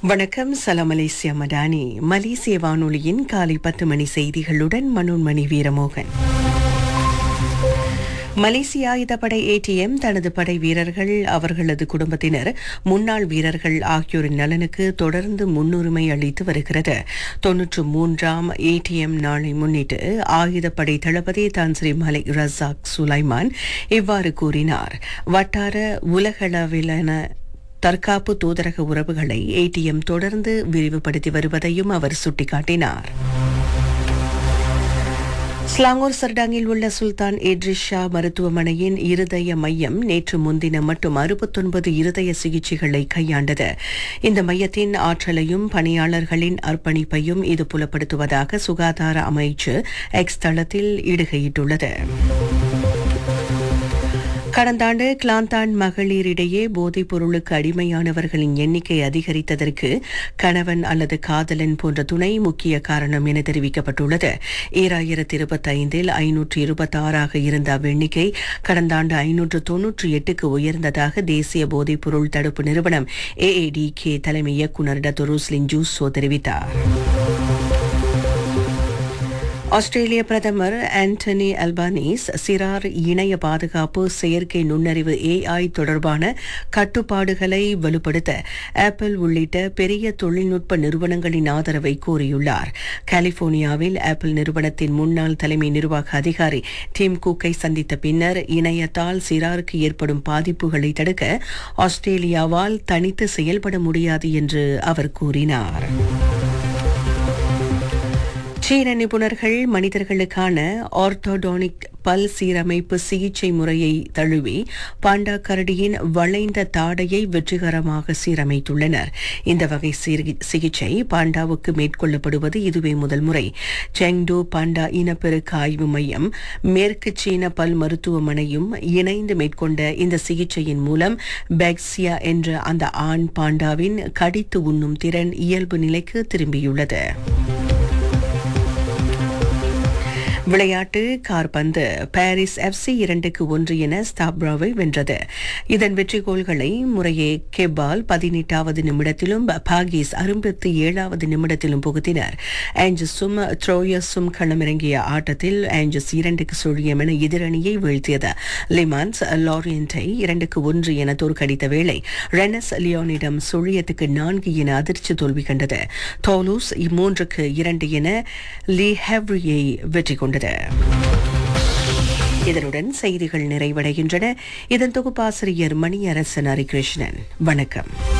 வணக்கம் சலாம் மலேசியா மடானி மலேசிய வானொலியின் காலை பத்து மணி செய்திகளுடன் மனோன்மணி வீரமோகன் மலேசிய ஆயுதப்படை ஏடிஎம் தனது படை வீரர்கள் அவர்களது குடும்பத்தினர் முன்னாள் வீரர்கள் ஆகியோரின் நலனுக்கு தொடர்ந்து முன்னுரிமை அளித்து வருகிறது தொன்னூற்று மூன்றாம் ஏடிஎம் நாளை முன்னிட்டு ஆயுதப்படை தளபதி தான்ஸ்ரீ மலிக் ரசாக் சுலைமான் இவ்வாறு கூறினார் வட்டார உலகளவிலான தற்காப்பு தூதரக உறவுகளை ஏடிஎம் தொடர்ந்து விரிவுபடுத்தி வருவதையும் அவர் சுட்டிக்காட்டினார் ஸ்லாங்கூர் சர்டாங்கில் உள்ள சுல்தான் எட்ரிஸ் ஷா மருத்துவமனையின் இருதய மையம் நேற்று முன்தினம் மட்டும் அறுபத்தொன்பது இருதய சிகிச்சைகளை கையாண்டது இந்த மையத்தின் ஆற்றலையும் பணியாளர்களின் அர்ப்பணிப்பையும் இது புலப்படுத்துவதாக சுகாதார அமைச்சு எக்ஸ் தளத்தில் இடுகையிட்டுள்ளது கடந்த ஆண்டு கிளாந்தான் மகளிரிடையே போதைப் பொருளுக்கு அடிமையானவர்களின் எண்ணிக்கை அதிகரித்ததற்கு கணவன் அல்லது காதலன் போன்ற துணை முக்கிய காரணம் என தெரிவிக்கப்பட்டுள்ளது ஈராயிரத்தி இருபத்தி ஐந்தில் ஐநூற்று இருபத்தி ஆறாக இருந்த அவ்வெண்ணிக்கை கடந்த ஆண்டு ஐநூற்று தொன்னூற்றி எட்டுக்கு உயர்ந்ததாக தேசிய போதைப் பொருள் தடுப்பு நிறுவனம் ஏஏடிகே தலைமை இயக்குநர் டத்துருஸ்லின் ஜூஸோ தெரிவித்தார் ஆஸ்திரேலிய பிரதமர் ஆண்டனி அல்பானீஸ் சிறார் இணைய பாதுகாப்பு செயற்கை நுண்ணறிவு ஏஐ தொடர்பான கட்டுப்பாடுகளை வலுப்படுத்த ஆப்பிள் உள்ளிட்ட பெரிய தொழில்நுட்ப நிறுவனங்களின் ஆதரவை கோரியுள்ளார் கலிபோர்னியாவில் ஆப்பிள் நிறுவனத்தின் முன்னாள் தலைமை நிர்வாக அதிகாரி டிம் குக்கை சந்தித்த பின்னர் இணையத்தால் சிறாருக்கு ஏற்படும் பாதிப்புகளை தடுக்க ஆஸ்திரேலியாவால் தனித்து செயல்பட முடியாது என்று அவர் கூறினார் சீன நிபுணர்கள் மனிதர்களுக்கான ஆர்த்தோடானிக் பல் சீரமைப்பு சிகிச்சை முறையை தழுவி பாண்டா கரடியின் வளைந்த தாடையை வெற்றிகரமாக சீரமைத்துள்ளனர் இந்த வகை சிகிச்சை பாண்டாவுக்கு மேற்கொள்ளப்படுவது இதுவே முதல் முறை செங்டு பாண்டா இனப்பெருக்க ஆய்வு மையம் மேற்கு சீன பல் மருத்துவமனையும் இணைந்து மேற்கொண்ட இந்த சிகிச்சையின் மூலம் பெக்சியா என்ற அந்த ஆண் பாண்டாவின் கடித்து உண்ணும் திறன் இயல்பு நிலைக்கு திரும்பியுள்ளது விளையாட்டு கார்பந்து பாரிஸ் எஃப்சி இரண்டுக்கு ஒன்று என ஸ்தாப்ராவை வென்றது இதன் வெற்றி கோல்களை முறையே கெபால் பதினெட்டாவது நிமிடத்திலும் பாகிஸ் அறுபத்தி ஏழாவது நிமிடத்திலும் புகுத்தினர் ஆஞ்சஸும் த்ரோயஸும் களமிறங்கிய ஆட்டத்தில் ஆஞ்சஸ் இரண்டுக்கு சுழியம் என எதிரணியை வீழ்த்தியது லிமான்ஸ் லாரியண்டை இரண்டுக்கு ஒன்று என தோற்கடித்த வேளை ரெனஸ் லியோனிடம் சுழியத்துக்கு நான்கு என அதிர்ச்சி தோல்வி கண்டது தோலூஸ் மூன்றுக்கு இரண்டு என லீ ஹெவ்ரியை வெற்றி கொண்டது இதனுடன் செய்திகள் நிறைவடைகின்றன இதன் தொகுப்பாசிரியர் மணியரசன் ஹரிகிருஷ்ணன் வணக்கம்